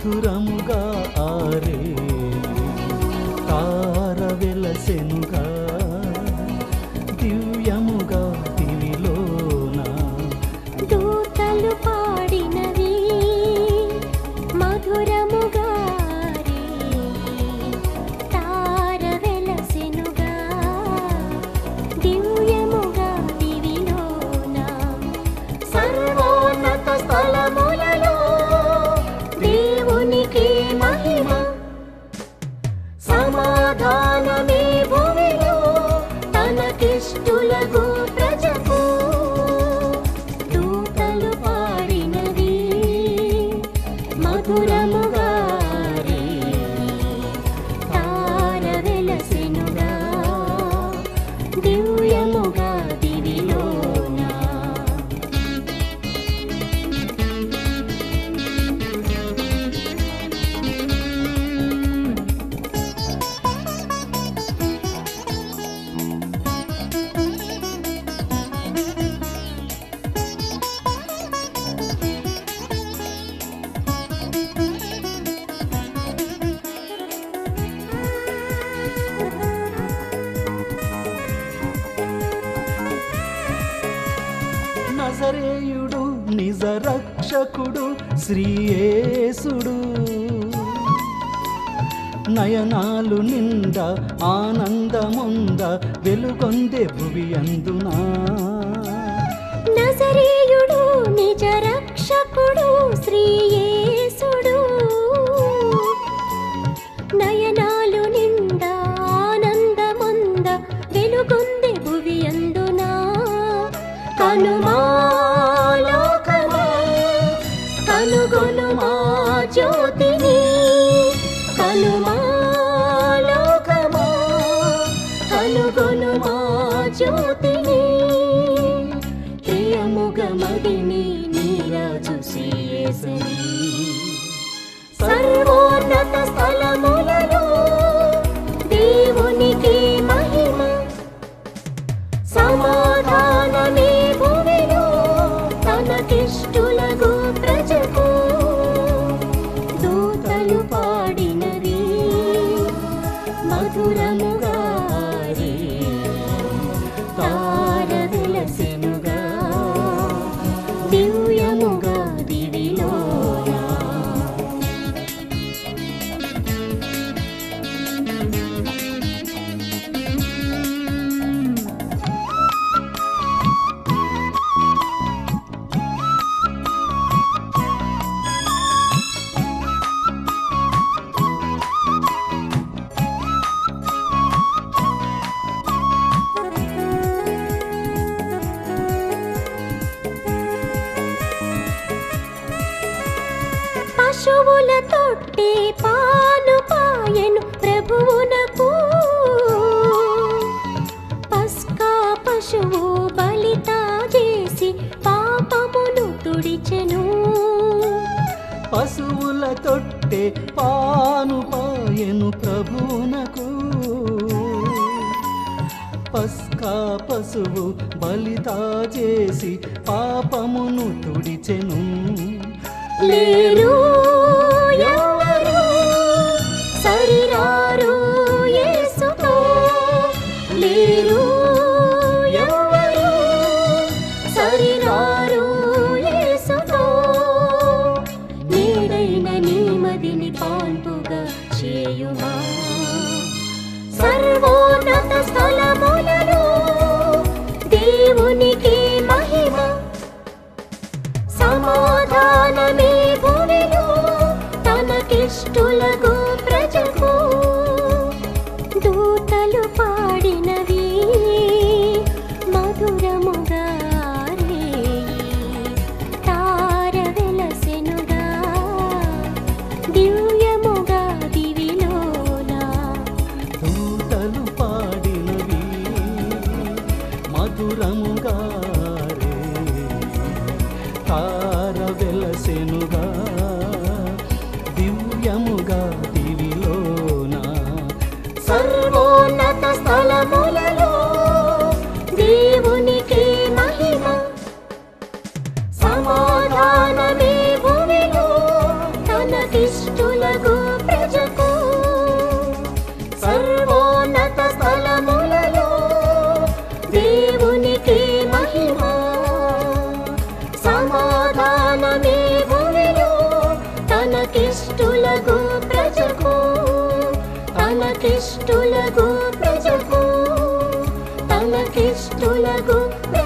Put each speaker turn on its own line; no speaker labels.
మధురముగా ఆరే తార వెలసెనుగా దివ్యముగా దివిలోన
దూతలు పాడినవి మధురముగా రే. తార వెలసెనుగా దివ్యముగా దివిలోన సర్వోన్నత స్థలములలో దేవునికి మహిమ సమాధానమే భూమిలో తనకిష్టులకు ప్రజకు దూతలు పాడినవి మధురముగా రే. తార వెలసెనుగా దివ్యముగా దివిలోన
నజరేయుడు నిజ రక్షకుడు శ్రీయేసుడు నయనాలు నిండా ఆనందముంద వెలుగొందే భువి అందునా
నజరేయుడు నిజ రక్షకుడు శ్రీయేసుడు నయనాలు నిండా ఆనందమంద వెలుగొంది భువి అందునా కనుమా లోకమా కనుగొనుమా జ్యోతిని కనుమా లోకమా కనుగొనుమా జ్యోతిని ప్రియముగ మదిని నీరాజు శ్రీయేసరి సర్వోన్నత స్థలములలో దేవునికి మహిమ సమాధానమే భూమిలో తనకిష్టులకు ప్రజకు దూతలు పాడినవి మధురముగా రే. తార వెలసెనుగా దివ్యముగా దివిలోన పశువుల తొట్టి పాలు పాయను ప్రభువునకు పస్కా పశువు బలిత చేసి పాపమును తుడిచెను
పశువుల తొట్టె పాను పాయను ప్రభువునకు పస్కా పశువు బలితా చేసి పాపమును తుడిచెను
లేరు ఎవరు సరిరారు యేసుతో లేరు ఎవరు సరిరారు యేసుతో నీడైన నీమదిని పాల్పుగా చేయుమా సర్వోన్నత స్థలములలో దేవునికి మహిమ సమాధానమే భూమిలో తనకిష్టులకు ప్రజకు దూతలు పాడినవి మధురముగా రే. తార వెలసెనుగా దివ్యముగా దివిలోన
దూతలు పాడినవి మధురముగా రే తార వెలసెనుగా దివ్యముగా దివిలోన
సర్వోన్నత స్థలములలో దేవునికి మహిమ సమాధానమే భూమిలో తనకిష్టు తనకిష్టులగు ప్రజకు తనకిష్టులగు